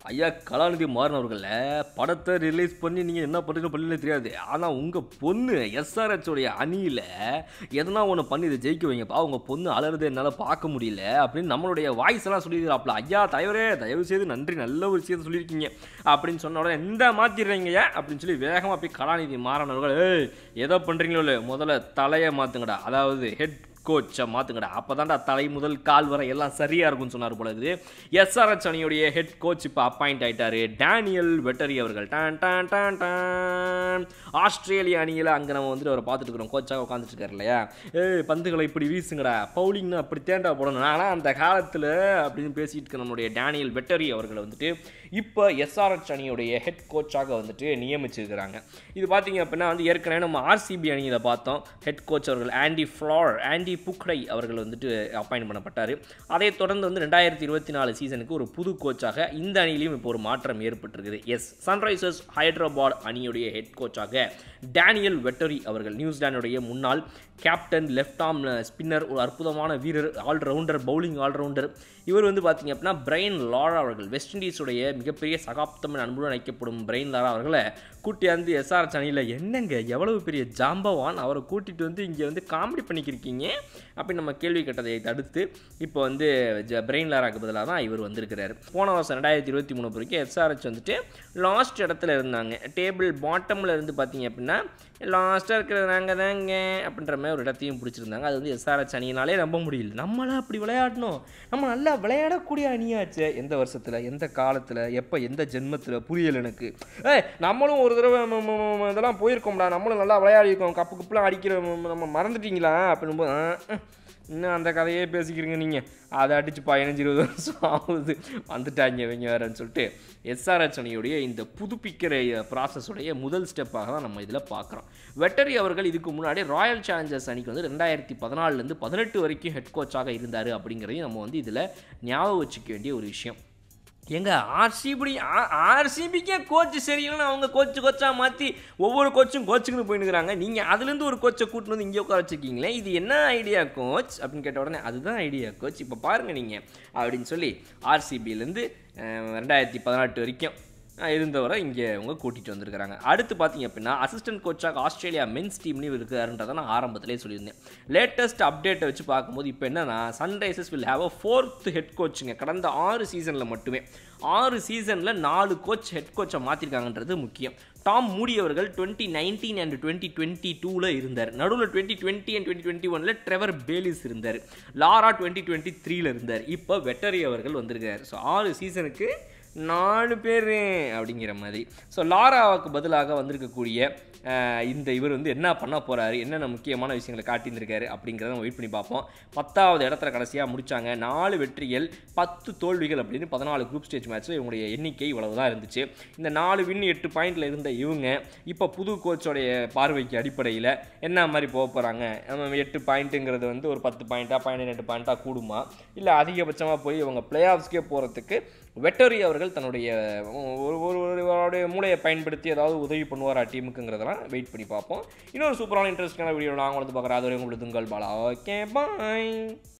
ஐயா கலாநிதி மாறினவர்களில் படத்தை ரிலீஸ் பண்ணி நீங்கள் என்ன பண்ணுறீங்க பண்ணல தெரியாது ஆனால் உங்கள் பொண்ணு எஸ்ஆர்ஹெச் உடைய அணியில் எதனா ஒன்று பண்ணி இதை ஜெயிக்க வைங்கப்பா உங்கள் பொண்ணு அலறுது என்னால் பார்க்க முடியல அப்படின்னு நம்மளுடைய வாய்ஸ் எல்லாம் சொல்லியிருக்காப்ல ஐயா தலைவரே தயவு செய்து நன்றி நல்ல ஒரு விஷயத்தை சொல்லியிருக்கீங்க அப்படின்னு சொன்ன உடனே இந்த மாற்றிடுறீங்க அப்படின்னு சொல்லி வேகமாக போய் கலாநிதி மாறினவர்கள் ஏய் எதை பண்ணுறீங்களோ இல்லை முதல்ல தலையை மாற்றுங்கடா அதாவது ஹெட் கோச்சை மாற்றுங்கடா அப்போ தான்டா தலை முதல் கால் வரை எல்லாம் சரியாக இருக்கும்னு சொன்னார் போல இது எஸ்ஆர்எச் அணியுடைய ஹெட் கோச் இப்போ அப்பாயிண்ட் ஆயிட்டாரு டேனியல் வெட்டரி அவர்கள் டான் டான் டான் டான் ஆஸ்திரேலிய அணியில் அங்கே நம்ம வந்துட்டு அவரை பார்த்துட்டு இருக்கிறோம் கோச்சாக உட்காந்துட்டு இருக்காரு இல்லையா ஏய் பந்துகளை இப்படி வீசுங்கடா பவுலிங்னா அப்படி தேண்டா போடணும் ஆனால் அந்த காலத்தில் அப்படின்னு பேசிட்டு இருக்க நம்மளுடைய டேனியல் வெட்டரி அவர்களை வந்துட்டு இப்போ எஸ்ஆர்எச் அணியுடைய ஹெட் கோச்சாக வந்துட்டு நியமிச்சிருக்கிறாங்க இது பார்த்தீங்க அப்படின்னா வந்து ஏற்கனவே நம்ம ஆர்சிபி அணியில் பார்த்தோம் ஹெட் கோச் அவர்கள் ஆண்டி ஃப்ளார் ஆண்டி புக்டை அவர்கள் வந்துட்டு அப்பாயின்ட் பண்ணப்பட்டார் அதைத் தொடர்ந்து வந்து ரெண்டாயிரத்தி இருபத்தி நாலு சீசனுக்கு ஒரு புது கோச்சாக இந்த அணியிலையும் இப்போ ஒரு மாற்றம் ஏற்பட்டிருக்குது எஸ் சன்ரைசர்ஸ் ஹைதராபாத் அணியுடைய ஹெட் கோச்சாக டேனியல் வெட்டரி அவர்கள் நியூசிலாந்துடைய முன்னாள் கேப்டன் லெஃப்ட் ஆர்ம் ஸ்பின்னர் ஒரு அற்புதமான வீரர் ஆல்ரவுண்டர் பவுலிங் ஆல்ரவுண்டர் இவர் வந்து பார்த்தீங்க அப்படின்னா பிரைன் லாரா அவர்கள் வெஸ்ட் இண்டீஸுடைய மிகப்பெரிய சகாப்தம் அன்புடன் அழைக்கப்படும் பிரைன் லாரா அவர்களை கூட்டியாந்து எஸ்ஆர்எச் அணியில் என்னங்க எவ்வளவு பெரிய ஜாம்பவான் அவரை கூட்டிகிட்டு வந்து இங்கே வந்து காமெடி பண்ணிக்கிருக்கீங்க அப்படின்னு நம்ம கேள்வி கேட்டதை தடுத்து இப்போ வந்து ஜ பிரெயின் லாராக்கு பதிலாக தான் இவர் வந்திருக்கிறாரு போன வருஷம் ரெண்டாயிரத்தி இருபத்தி மூணு வரைக்கும் எஸ்ஆர்ஹெச் வந்துட்டு லாஸ்ட் இடத்துல இருந்தாங்க டேபிள் பாட்டமில் இருந்து பார்த்தீங்க அப்படின்னா லாஸ்ட்டாக இருக்கிறது நாங்கள் தாங்க அப்படின்ற மாதிரி ஒரு இடத்தையும் பிடிச்சிருந்தாங்க அது வந்து எஸ்ஆர்ஹெச் அணியினாலே நம்ப முடியல நம்மளாம் அப்படி விளையாடணும் நம்ம நல்லா விளையாடக்கூடிய அணியாச்சு எந்த வருஷத்தில் எந்த காலத்தில் எப்போ எந்த ஜென்மத்தில் புரியல எனக்கு ஏய் நம்மளும் ஒரு தடவை ம- ம- ம- இதெல்லாம் போயிருக்கோம்டா நம்மளும் நல்லா விளையாடிருக்கோம் கப்பு கப்புலாம் அடிக்கிற ம- நம்ம மறந்துட்டீங்களா அப்படின்னு போது, ஆ, ஆ, இன்னும் அந்த கதையே பேசிக்கிறீங்க நீங்கள் அதை அடித்து பதினஞ்சு இருபது வருஷம் ஆகுது வந்துட்டாங்க இவங்க வேறன்னு சொல்லிட்டு எஸ்ஆர்ஹெச் அணியுடைய இந்த புதுப்பிக்கிற ப்ராசஸுடைய முதல் ஸ்டெப்பாக தான் நம்ம இதில் பார்க்குறோம் வெட்டரி அவர்கள் இதுக்கு முன்னாடி ராயல் சேலஞ்சர்ஸ் அணிக்கு வந்து ரெண்டாயிரத்தி பதினாலுலேருந்து பதினெட்டு வரைக்கும் ஹெட் கோச்சாக இருந்தார் அப்படிங்கிறதையும் நம்ம வந்து இதில் ஞாபகம் வச்சுக்க வேண்டிய ஒரு விஷயம் எங்க ஆர்சிபி ஆர்சிபிக்கே கோச் சரியில்லைன்னு அவங்க கோச் கோச்சாக மாற்றி ஒவ்வொரு கோச்சும் கோச்சுக்குன்னு போயினுக்கிறாங்க நீங்கள் அதுலேருந்து ஒரு கோச்சை கூட்டின்னு வந்து இங்கே உட்கார வச்சுருக்கீங்களே இது என்ன ஐடியா கோச் அப்படின்னு கேட்ட உடனே அதுதான் ஐடியா கோச் இப்போ பாருங்கள் நீங்கள் அப்படின்னு சொல்லி ஆர்சிபிலேருந்து ரெண்டாயிரத்தி பதினெட்டு வரைக்கும் அஹ், இருந்தவரை இங்கே அவங்க கூட்டிகிட்டு வந்திருக்கிறாங்க அடுத்து பார்த்தீங்க அப்படின்னா அசிஸ்டன்ட் கோச்சாக ஆஸ்திரேலியா மென்ஸ் டீம்லேயும் இருக்காருன்றதை நான் ஆரம்பத்திலே சொல்லியிருந்தேன் லேட்டஸ்ட் அப்டேட்டை வச்சு பார்க்கும்போது இப்போ என்னன்னா Sunrisers will have a fourth head கோச்சுங்க கடந்த ஆறு சீசனில் மட்டுமே ஆறு சீசனில் நாலு கோச் ஹெட் கோச்சை மாற்றிருக்காங்கன்றது முக்கியம் டாம் மூடி அவர்கள் twenty nineteen and twenty twenty டூவில் இருந்தார் நடுவில் twenty twenty and twenty twenty ஒனில் ட்ரெவர் பேலிஸ் இருந்தார் லாரா டுவெண்ட்டி டுவெண்ட்டி த்ரீல இருந்தார் இப்போ வெட்டரி அவர்கள் வந்திருக்கார் ஸோ ஆறு சீசனுக்கு நாலு பேர் அப்படிங்கிற மாதிரி ஸோ லாராவுக்கு பதிலாக வந்திருக்கக்கூடிய அஹ், இந்த இவர் வந்து என்ன பண்ண போகிறாரு என்னென்ன முக்கியமான விஷயங்களை காட்டியிருந்திருக்காரு அப்படிங்கிறத நம்ம வெயிட் பண்ணி பார்ப்போம் பத்தாவது இடத்துல கடைசியாக முடிச்சாங்க நாலு வெற்றிகள் பத்து தோல்விகள் அப்படின்னு பதினாலு குரூப் ஸ்டேஜ் மேட்ச்சில் இவங்களுடைய எண்ணிக்கை இவ்வளவு தான் இருந்துச்சு இந்த நாலு வின் எட்டு பாயிண்டில் இருந்த இவங்க இப்போ புது கோச்சோடைய பார்வைக்கு அடிப்படையில் என்ன மாதிரி போக போகிறாங்க நம்ம எட்டு பாயிண்ட்டுங்கிறது வந்து ஒரு பத்து பாயிண்ட்டாக பதினெட்டு பாயிண்ட்டாக கூடுமா இல்லை அதிகபட்சமாக போய் இவங்க பிளே ஆஃப்ஸ்க்கே போகிறதுக்கு வெட்டரி அவர்கள் தன்னுடைய ஒரு ஒரு ஒரு அவருடைய மூளையை பயன்படுத்தி ஏதாவது உதவி பண்ணுவாரா டீமுக்குங்கிறதெல்லாம் வெயிட் பண்ணி பார்ப்போம் இன்னொரு சூப்பரான இன்ட்ரெஸ்டிங்கான வீடியோ நாங்கள் வந்து பார்க்குறேன் அதுவரை உங்களுக்கு உங்கள் பாலா ஓகே பாய்